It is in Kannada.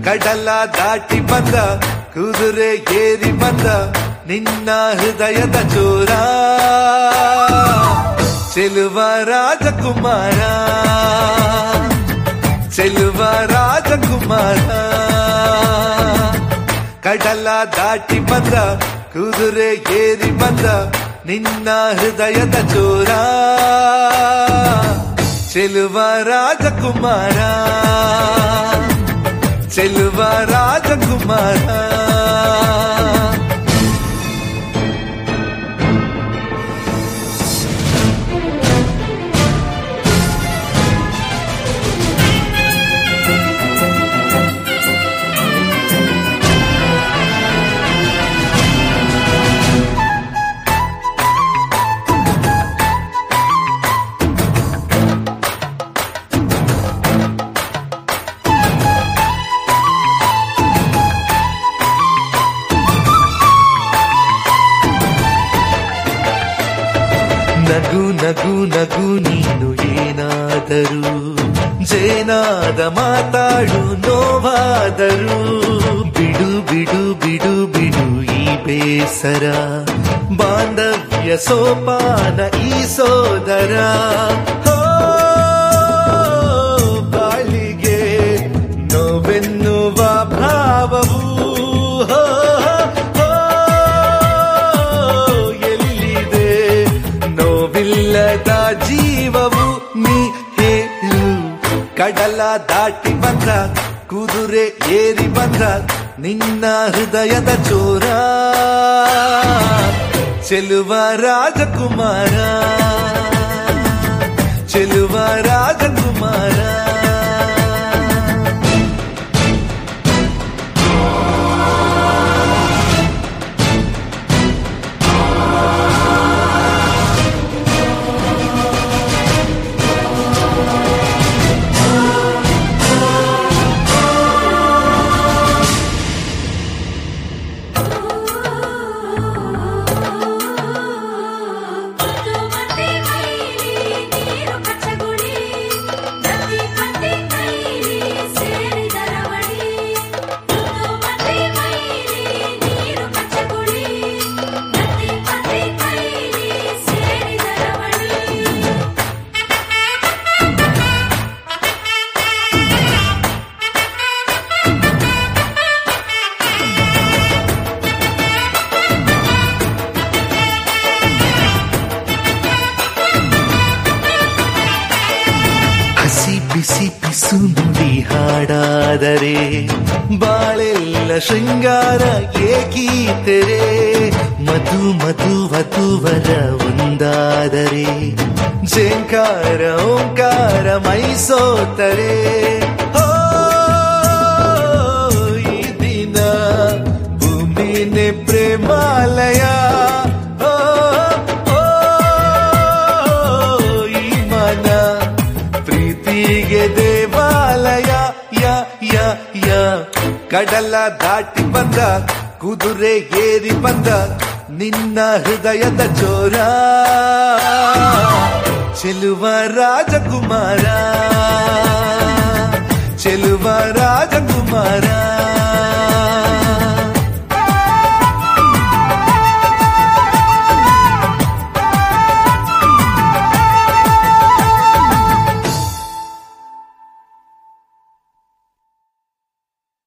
ಕಡಲ ದಾಟಿ ಬಂದ ಕುದುರೆ ಏರಿ ಬಂದ ನಿನ್ನ ಹೃದಯದ ಚೋರ ಚೆಲುವ ರಾಜಕುಮಾರ ಚೆಲುವ ರಾಜಕುಮಾರ ಕಡಲ ದಾಟಿ ಬಂದ ಕುದುರೆ ಏರಿ ಬಂದ ನಿನ್ನ ಹೃದಯದ ಚೋರ ಚೆಲುವ ರಾಜಕುಮಾರ ಚೆಲುವ ರಾಜಕುಮಾರ ನಗು ನಗು ನಗು ನೀನು ಏನಾದರೂ ಜೇನಾದ ಮಾತಾಡು ನೋವಾದರು ಬಿಡು ಬಿಡು ಬಿಡು ಬಿಡು ಈ ಬೇಸರ ಬಾಂಧವ್ಯ ಸೋಪಾನ ಈ ಸೋದರ ಹೋ, ಬಾಳಿಗೆ ನೋವೆನ್ನುವ ಭಾವವು ಹೋ, ಹೋ, ಎಲ್ಲಿದೆ ನೋವಿಲ್ಲದ ಜೀವವು ನೀ ಹೇಳು ಕಡಲ ದಾಟಿ ಬಂದ ಕುದುರೆ ಏರಿ ಬಂದ ನಿನ್ನ ಹೃದಯದ ಚೋರ ಚೆಲುವ ರಾಜಕುಮಾರ ಚೆಲುವ ರಾಜಕುಮಾರ ಮುತ್ತು ಮತ್ತೆ ಮೈಲಿ ನೀರು ಕಚ್ಚಗುಳಿ ನದಿ ಮತ್ತೆ ಕೈಲಿ ಸೇರಿದ ರವಳಿ ಮುತ್ತು ಮತ್ತೆ ಮೈಲಿ ನೀರು ಕಚ್ಚಗುಳಿ ನದಿ ಮತ್ತೆ ಕೈಲಿ ಸೇರಿದ ರವಳಿ ಹಸಿ ಬಿಸಿ ಪಿಸು ನುಡಿ ಹಾಡಾದರೆ ಬಾಳೆಲ್ಲ ಶೃಂಗಾರ ಏಕೀತೆರೆ ಮಧು ಮಧು ವಧುವರ ಒಂದಾದರೆ ಜೇಂಕಾರ ಓಂಕಾರ ಮೈಸೋತರೆ ಓ, ಈ ದಿನ ಭೂಮಿನೇ ಪ್ರೇಮಾಲಯ ಓ, ಓ, ಈ ಮನ ಪ್ರೀತಿಗೆ ದೇವಾಲಯ ಯ ಯ ಯ ಕಡಲ ದಾಟಿ ಬಂದ ಕುದುರೆ ಏರಿ ಬಂದ ನಿನ್ನ ಹೃದಯದ ಚೋರ ಚೆಲುವ ರಾಜಕುಮಾರ ಚೆಲುವ ರಾಜಕುಮಾರ